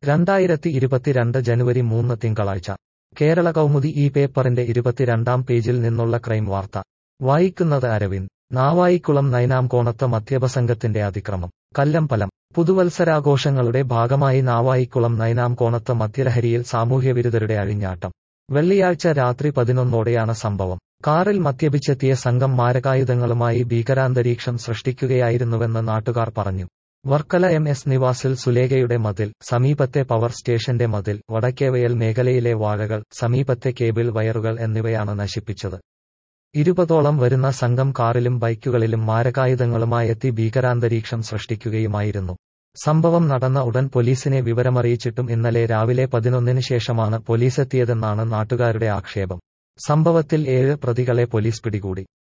രണ്ടായിരത്തി ഇരുപത്തിരണ്ട് ജനുവരി മൂന്ന് തിങ്കളാഴ്ച കേരള കൗമുദി ഈ പേപ്പറിന്റെ ഇരുപത്തിരണ്ടാം പേജിൽ നിന്നുള്ള ക്രൈം വാർത്ത വായിക്കുന്നത് അരവിന്ദ് നാവായിക്കുളം നൈനാംകോണത്ത് മദ്യപസംഘത്തിന്റെ അതിക്രമം കല്ലമ്പലം പുതുവത്സരാഘോഷങ്ങളുടെ ഭാഗമായി നാവായിക്കുളം നൈനാംകോണത്ത് മദ്യലഹരിയിൽ സാമൂഹ്യവിരുദ്ധരുടെ അഴിഞ്ഞാട്ടം വെള്ളിയാഴ്ച രാത്രി പതിനൊന്നോടെയാണ് സംഭവം കാറിൽ മദ്യപിച്ചെത്തിയ സംഘം മാരകായുധങ്ങളുമായി ഭീകരാന്തരീക്ഷം സൃഷ്ടിക്കുകയായിരുന്നുവെന്ന് നാട്ടുകാർ പറഞ്ഞു വർക്കല എം എസ് നിവാസിൽ സുലേഖയുടെ മതിൽ സമീപത്തെ പവർ സ്റ്റേഷന്റെ മതിൽ വടക്കേവയൽ മേഖലയിലെ വാഴകൾ സമീപത്തെ കേബിൾ വയറുകൾ എന്നിവയാണ് നശിപ്പിച്ചത് ഇരുപതോളം വരുന്ന സംഘം കാറിലും ബൈക്കുകളിലും മാരകായുധങ്ങളുമായെത്തി ഭീകരാന്തരീക്ഷം സൃഷ്ടിക്കുകയുമായിരുന്നു സംഭവം നടന്ന ഉടൻ പോലീസിനെ വിവരമറിയിച്ചിട്ടും ഇന്നലെ രാവിലെ പതിനൊന്നിന് ശേഷമാണ് പോലീസെത്തിയതെന്നാണ് നാട്ടുകാരുടെ ആക്ഷേപം സംഭവത്തിൽ ഏഴ് പ്രതികളെ പോലീസ് പിടികൂടി